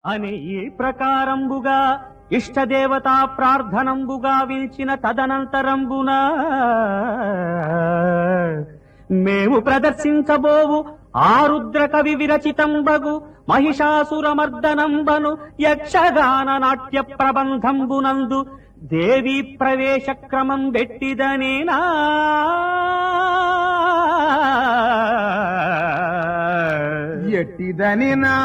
అని ఈ ప్రకారంబుగా ఇష్టదేవతా ప్రార్థనంబుగా విల్చిన తదనంతరంబున మేము ప్రదర్శించబోవు ఆరుద్ర కవి విరచితంబగు మహిషాసురమర్దనంబను యక్షగాన నాట్య ప్రబంధంబునందు దేవీ ప్రవేశ క్రమం పెట్టిదనేనా ఎట్టిదని నా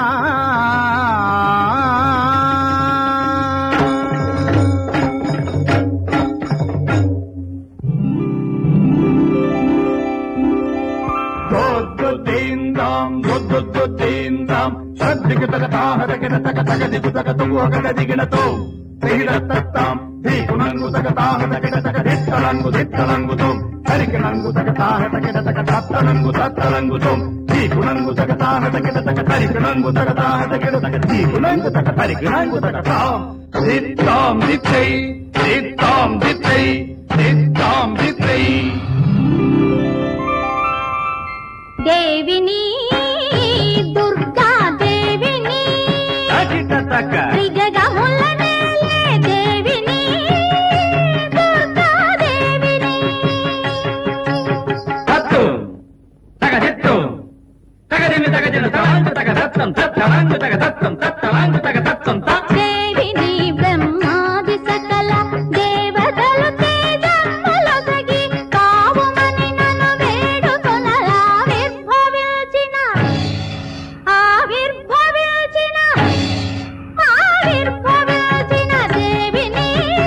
దొద్దుదీందాం దొద్దుదీందాం సద్దిగ తగ తాహ తగిన తగ తగ దిగు తగ తుగు ఒకగ దిగినతో తెగిన తత్తాం ధీకునంగు తగ తాహ తగిన తగ దిత్తలంగు దిత్తలంగుతో తరికినంగు తగ తాహ తగిన తగ తత్తలంగు తత్తలంగుతో ధీకునంగు తగ తాహ తగిన తగ తరికినంగు తగ తాహ తగిన తగ ధీకునంగు తగ తరికినంగు తగ తాం దిత్తాం దిత్తై దిత్తాం దిత్తై దిత్తాం దిత్తై దేవిని దుర్గా దేవిని అజిత తగ్గ త్రిజగముల నేలే దేవిని దుర్గా దేవిని తత్తు తగ దిత్తు తగ దిమి తగ దిన తలాంగు తగ దత్తం తత్తలాంగు తగ దత్తం తత్తలాంగు తగ దత్తం తత్ దేవిని బ్రహ్మాది సకల దేవతలు తేజములొసగి కావుమని నన్ను వేడుకొనలా ఆవిర్భవించిన ఆవిర్భవించిన ఆవిర్భవించిన దేవిని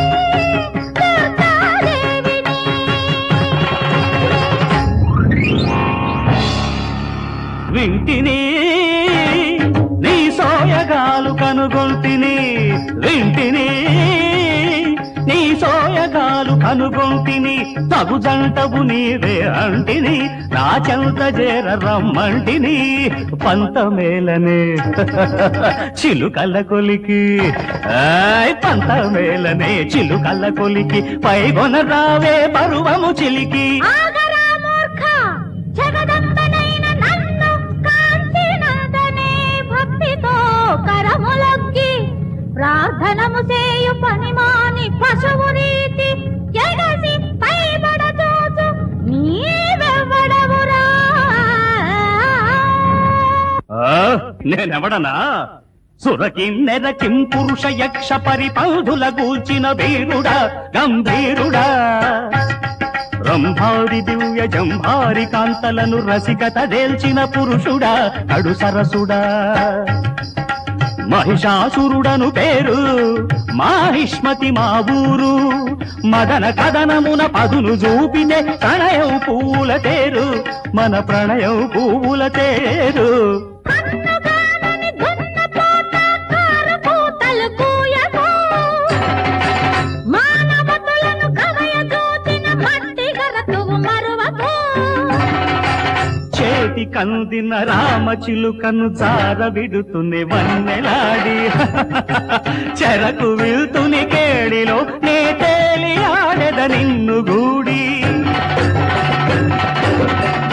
దుర్గాదేవిని వింటిని నీ సోయగాలు కనుగొంటిని వింటిని నీ సోయగాలు కనుగొంటిని తగు జంటవు నీవే అంటిని నా చెంత చేర రమ్మంటిని పంతమేలనే చిలుకల్ల కొలికి ఆయ్ పంతమేలనే చిలుకల్ల కొలికి పైగొన రావే పరువము చిలికి ఆగరా మూర్ఖ జగదంబనైన నన్ను కాంతినందనే భక్తితో కరములొక్కి ప్రార్థనము చేయు పనిమాని పశువు రీతి ఎగసి పైబడ చూచు నీవెవ్వడవురా ఆ, నేనెవడనా సురకిన్నెర కిం పురుష యక్ష పరిపంధుల గూల్చిన వీరుడా గంభీరుడా రంభారి దివ్య జంభారి కాంతలను రసికత దేల్చిన పురుషుడా అడు సరసుడా మహిషాసురుడను పేరు మాహిష్మతి మా ఊరు మదన కదనమున పదును చూపినే ప్రణయం పూల తేరు మన ప్రణయం పూల తేరు కన్నుగానని దున్నపోత కారపూతలు కూయకు. మానవతులను కవయజూచిన మట్టి గరతువు మరువకు. చేతి కందిన రామ చిలుకను జార విడుతుని వన్నెలాడి చెరకు విల్తుని కేడిలో నే తేలి ఆడెద నిన్ను గూడి